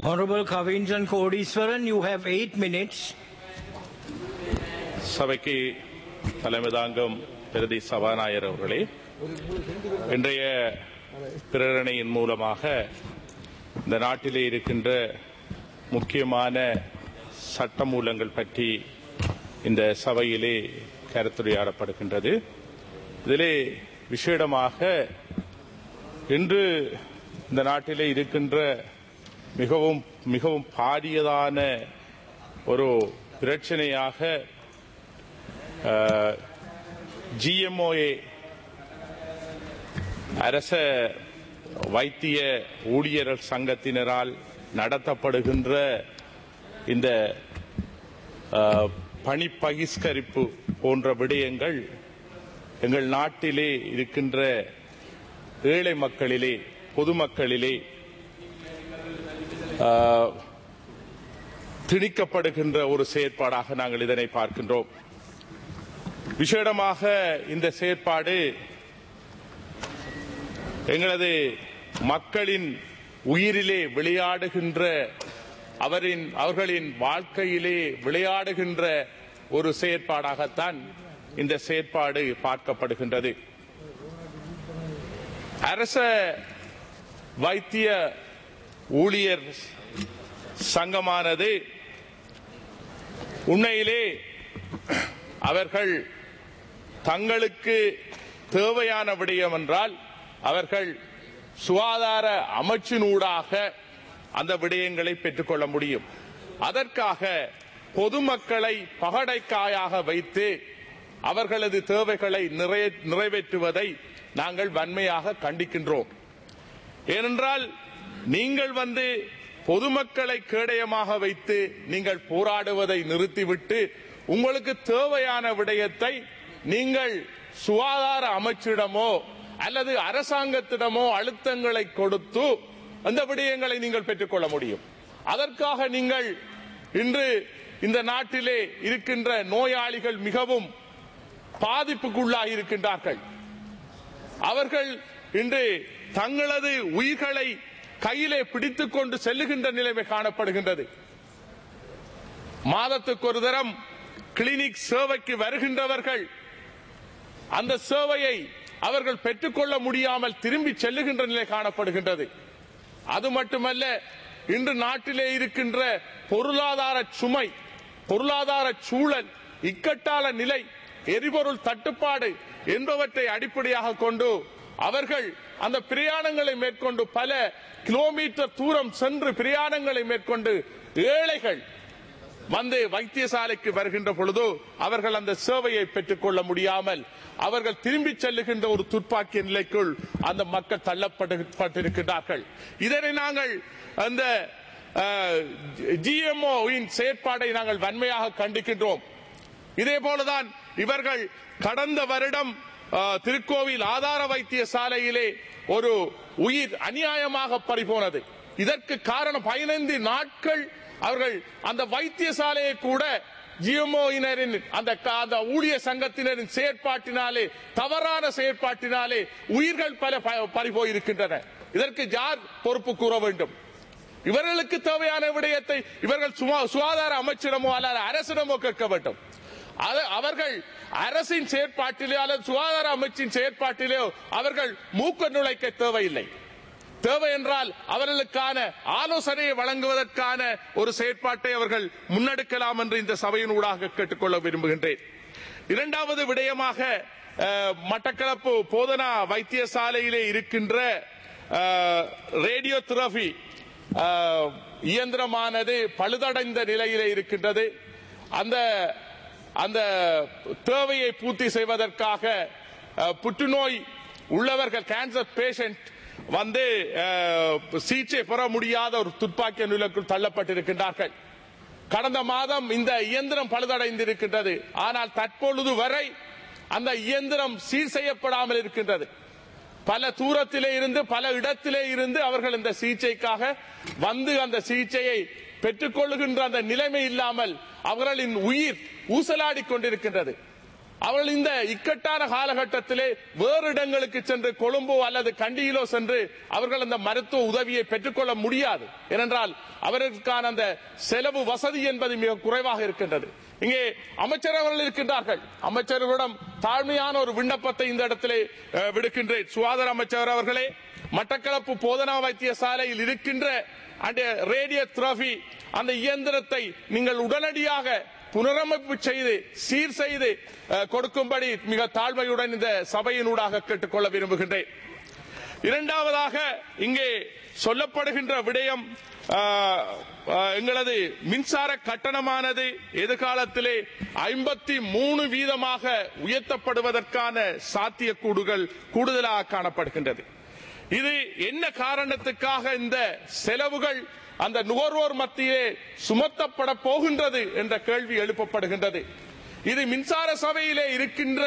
Honorable Kavinjan Kodiswaran, you have eight minutes. சபைக்கு தலைமை தாங்கும் பிரதி சபாநாயகர் அவர்களே இன்றைய பிரேரணையின் மூலமாக இந்த நாட்டிலே இருக்கின்ற முக்கியமான சட்டமூலங்கள் பற்றி இந்த சபையிலே கருத்துரையாடப்படுகின்றது இதிலே விசேடமாக இன்று இந்த நாட்டிலே இருக்கின்ற மிகவும் மிகவும் பாரியதான ஒரு பிரச்சனையாக ஜிஎம்ஓஏ அரச வைத்திய ஊழியர்கள் சங்கத்தினரால் நடத்தப்படுகின்ற இந்த அஹ், பணி பகிஷ்கரிப்பு போன்ற விடயங்கள் எங்கள் நாட்டிலே இருக்கின்ற ஏழை மக்களிலே பொதுமக்களிலே அஹ், திணிக்கப்படுகின்ற ஒரு செயற்பாடாக நாங்கள் இதனை பார்க்கின்றோம் விசேடமாக இந்த செயற்பாடு எங்களது மக்களின் உயிரிலே விளையாடுகின்ற அவரின் அவர்களின் வாழ்க்கையிலே விளையாடுகின்ற ஒரு செயற்பாடாகத்தான் இந்த செயற்பாடு பார்க்கப்படுகின்றது அரச வைத்திய ஊழியர் சங்கமானது உண்மையிலே அவர்கள் தங்களுக்கு தேவையான விடயம் என்றால் அவர்கள் சுகாதார அமைச்சினூடாக அந்த விடயங்களை பெற்றுக்கொள்ள முடியும் அதற்காக பொதுமக்களை பகடைக்காயாக வைத்து அவர்களது தேவைகளை நிறைவே- நிறைவேற்றுவதை நாங்கள் வன்மையாக கண்டிக்கின்றோம் ஏனென்றால் நீங்கள் வந்து பொதுமக்களை கேடயமாக வைத்து நீங்கள் போராடுவதை நிறுத்திவிட்டு உங்களுக்கு தேவையான விடயத்தை நீங்கள் சுகாதார அமைச்சிடமோ அல்லது அரசாங்கத்திடமோ அழுத்தங்களை கொடுத்து அந்த விடயங்களை நீங்கள் பெற்றுக்கொள்ள முடியும் அதற்காக நீங்கள் இன்று இந்த நாட்டிலே இருக்கின்ற நோயாளிகள் மிகவும் பாதிப்புக்குள்ளாகி இருக்கின்றார்கள் அவர்கள் இன்று தங்களது உயிர்களை கையிலே பிடித்துக் கொண்டு செல்லுகின்ற நிலைமை காணப்படுகின்றது மாதத்துக்கு ஒரு தரம் கிளினிக் சேவைக்கு வருகின்றவர்கள் அந்த சேவையை அவர்கள் பெற்றுக்கொள்ள முடியாமல் திரும்பி செல்லுகின்ற நிலை காணப்படுகின்றது அது மட்டுமல்ல இன்று நாட்டிலே இருக்கின்ற பொருளாதார சுமை பொருளாதார சூழல் இக்கட்டான நிலை எரிபொருள் தட்டுப்பாடு என்பவற்றை அடிப்படையாக கொண்டு அவர்கள் அந்த பிரயாணங்களை மேற்கொண்டு பல கிலோமீட்டர் தூரம் சென்று பிரயாணங்களை மேற்கொண்டு ஏழைகள் வந்து வைத்தியசாலைக்கு வருகின்ற பொழுது அவர்கள் அந்த சேவையை பெற்றுக் கொள்ள முடியாமல் அவர்கள் திரும்பி செல்லுகின்ற ஒரு துப்பாக்கிய நிலைக்குள் அந்த மக்கள் தள்ளப்பட்டிருக்கிறார்கள் இதனை நாங்கள் அந்த ஜிஎம்ஓ செயற்பாடை நாங்கள் வன்மையாக கண்டிக்கின்றோம் இதே போலதான் இவர்கள் கடந்த வருடம் அஹ், திருக்கோவில் ஆதார வைத்தியசாலையிலே ஒரு உயிர் அநியாயமாக பறிபோனது இதற்கு காரணம் பதினைந்து நாட்கள் அவர்கள் அந்த வைத்தியசாலையை கூட ஜிஎம்ஓயினரின் அந்த க- அந்த ஊழிய சங்கத்தினரின் செயற்பாட்டினாலே தவறான செயற்பாட்டினாலே உயிர்கள் பல ப- பறிபோயிருக்கின்றன இதற்கு யார் பொறுப்பு கூற வேண்டும் இவர்களுக்கு தேவையான விடயத்தை இவர்கள் சுமா- சுகாதார அமைச்சிடமோ அல்லது அரசிடமோ கேட்க வேண்டும் அது- அவர்கள் அரசின் செயற்பாட்டிலே அல்லது சுகாதார அமைச்சின் செயற்பாட்டிலே அவர்கள் மூக்க நுழைக்க தேவையில்லை தேவை என்றால் அவர்களுக்கான ஆலோசனையை வழங்குவதற்கான ஒரு செயற்பாட்டை அவர்கள் முன்னெடுக்கலாம் என்று இந்த சபையின் ஊடாக கேட்டுக்கொள்ள விரும்புகின்றேன் இரண்டாவது விடயமாக அஹ், மட்டக்களப்பு போதனா வைத்தியசாலையிலே இருக்கின்ற ரேடியோ தெரபி இயந்திரமானது பழுதடைந்த நிலையிலே இருக்கின்றது அந்த அந்த தேவையை பூர்த்தி செய்வதற்காக அஹ், புற்றுநோய் உள்ளவர்கள் கேன்சர் பேஷண்ட் வந்து அஹ், சிகிச்சை பெற முடியாத ஒரு துப்பாக்கிய நிலைக்குள் தள்ளப்பட்டிருக்கின்றார்கள் கடந்த மாதம் இந்த இயந்திரம் பழுதடைந்திருக்கின்றது ஆனால் தற்பொழுது வரை அந்த இயந்திரம் சீர் செய்யப்படாமல் இருக்கின்றது பல தூரத்திலே இருந்து பல இடத்திலே இருந்து அவர்கள் இந்த சிகிச்சைக்காக வந்து அந்த சிகிச்சையை பெற்றுக்கொள்ளுகின்ற அந்த நிலைமை இல்லாமல் அவர்களின் உயிர் ஊசலாடி கொண்டிருக்கின்றது அவர்கள் இந்த இக்கட்டான காலகட்டத்திலே வேறு இடங்களுக்கு சென்று கொழும்போ அல்லது கண்டியிலோ சென்று அவர்கள் அந்த மருத்துவ உதவியை பெற்றுக்கொள்ள முடியாது ஏனென்றால் அவர்களுக்கான அந்த செலவு வசதி என்பது மிக குறைவாக இருக்கின்றது இங்கே அமைச்சர் அவர்கள் இருக்கின்றார்கள் அமைச்சர்களிடம் தாழ்மையான ஒரு விண்ணப்பத்தை இந்த இடத்திலே அஹ், விடுக்கின்றேன் சுகாதார அமைச்சர் அவர்களே மட்டக்களப்பு போதனா வைத்தியசாலையில் இருக்கின்ற அந்த ரேடியோ திராபி அந்த இயந்திரத்தை நீங்கள் உடனடியாக புனரமைப்பு செய்து சீர் செய்து அஹ், கொடுக்கும்படி மிக தாழ்மையுடன் இந்த சபையினூடாக கேட்டுக்கொள்ள விரும்புகின்றேன் இரண்டாவதாக இங்கே சொல்லப்படுகின்ற விடயம் ஆஹ், ஆஹ், எங்களது மின்சார கட்டணமானது எதிர்காலத்திலே ஐம்பத்தி மூணு வீதமாக உயர்த்தப்படுவதற்கான சாத்தியக்கூடுகள் கூடுதலாக காணப்படுகின்றது இது என்ன காரணத்துக்காக இந்த செலவுகள் அந்த நுகர்வோர் மத்தியிலே சுமத்தப்பட போகின்றது என்ற கேள்வி எழுப்பப்படுகின்றது இது மின்சார சபையிலே இருக்கின்ற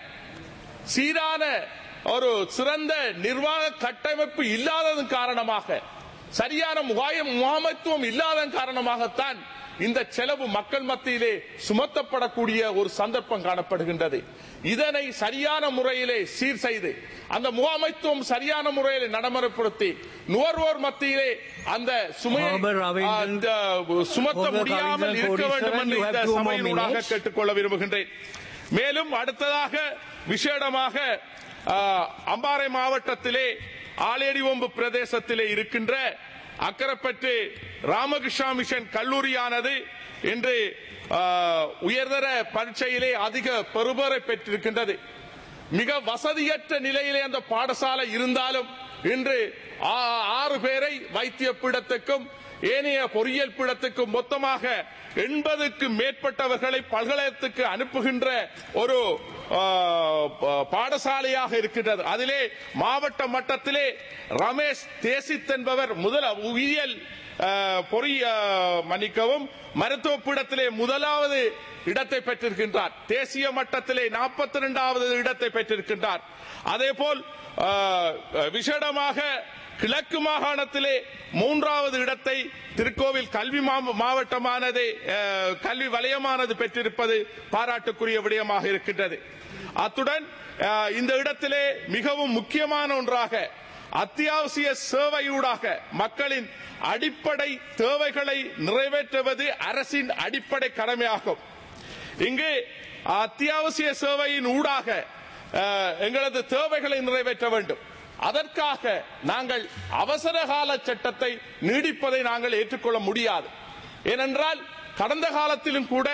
சீரான ஒரு சிறந்த நிர்வாக கட்டமைப்பு இல்லாததன் காரணமாக சரியான முகாயம் முகாமைத்துவம் இல்லாததன் காரணமாகத்தான் இந்த செலவு மக்கள் மத்தியிலே சுமத்தப்படக்கூடிய ஒரு சந்தர்ப்பம் காணப்படுகின்றது இதனை சரியான முறையிலே சீர் செய்து அந்த முகாமைத்துவம் சரியான முறையில் நடைமுறைப்படுத்தி நுகர்வோர் மத்தியிலே அந்த சுமையை However, Ravindran- அந்த சுமத்த However, முடியாமல் Ravindran இருக்க வேண்டும் Kodiswaran, என்று you have இந்த two more சபையினூடாக minutes. கேட்டுக்கொள்ள விரும்புகின்றேன் மேலும் அடுத்ததாக விசேடமாக ஆ, அம்பாறை மாவட்டத்திலே ஆலேடிவொம்பு பிரதேசத்திலே இருக்கின்ற அக்கரப்பட்டு ராமகிருஷ்ணா மிஷன் கல்லூரியானது இன்று ஆ, உயர்தர பரீட்சையிலே அதிக பெறுபரை பெற்றிருக்கின்றது மிக வசதியற்ற நிலையிலே அந்த பாடசாலை இருந்தாலும் இன்று ஆ- ஆறு பேரை வைத்திய பீடத்துக்கும் ஏனைய பொறியியல் பீடத்துக்கும் மொத்தமாக எண்பதுக்கு மேற்பட்டவர்களை பல்கலைக்கழகத்துக்கு அனுப்புகின்ற ஒரு ஆ, ப- பாடசாலையாக இருக்கின்றது அதிலே மாவட்ட மட்டத்திலே ரமேஷ் தேசித் என்பவர் முதல் உயிரியல் ஆ, பொறி ஆ, மன்னிக்கவும் மருத்துவ பீடத்திலே முதலாவது இடத்தை பெற்றிருக்கின்றார் தேசிய மட்டத்திலே நாற்பத்தி இரண்டாவது இடத்தை பெற்றிருக்கின்றார் அதேபோல் ஆ, விசேடமாக கிழக்கு மாகாணத்திலே மூன்றாவது இடத்தை திருக்கோவில் கல்வி மா- மாவட்டமானது ஆ, கல்வி வலயமானது பெற்றிருப்பது பாராட்டுக்குரிய விடயமாக இருக்கின்றது அத்துடன் ஆ, இந்த இடத்திலே மிகவும் முக்கியமான ஒன்றாக அத்தியாவசிய சேவையூடாக மக்களின் அடிப்படை தேவைகளை நிறைவேற்றுவது அரசின் அடிப்படை கடமையாகும் இங்கு அத்தியாவசிய சேவையின் ஊடாக அஹ், எங்களது தேவைகளை நிறைவேற்ற வேண்டும் அதற்காக நாங்கள் அவசர கால சட்டத்தை நீடிப்பதை நாங்கள் ஏற்றுக்கொள்ள முடியாது ஏனென்றால் கடந்த காலத்திலும் கூட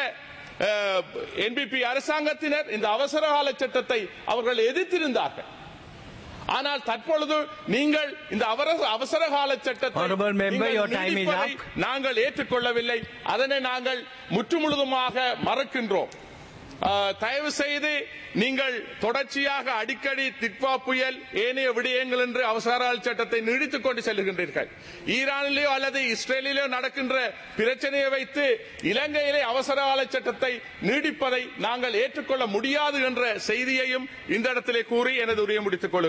என்பிபி அரசாங்கத்தினர் இந்த அவசர கால சட்டத்தை அவர்கள் எதிர்த்திருந்தார்கள் ஆனால் தற்பொழுது நீங்கள் இந்த அவர- அவசர கால சட்டத்தை Honorable member, நீங்கள் your time is நீடிப்பதை up. நாங்கள் ஏற்றுக்கொள்ளவில்லை அதனை நாங்கள் முற்றுமுழுதுமாக மறுக்கின்றோம் ஆஹ், தயவு செய்து நீங்கள் தொடர்ச்சியாக அடிக்கடி திக்வா புயல் ஏனைய விடயங்கள் என்று அவசர சட்டத்தை நீடித்துக் கொண்டு செல்கின்றீர்கள் ஈரானிலேயோ அல்லது இஸ்ரேலிலோ நடக்கின்ற பிரச்சனையை வைத்து இலங்கையிலே அவசர கால சட்டத்தை நீடிப்பதை நாங்கள் ஏற்றுக்கொள்ள முடியாது என்ற செய்தியையும் இந்த இடத்திலே கூறி எனது உரையை முடித்துக் கொள்கிறேன்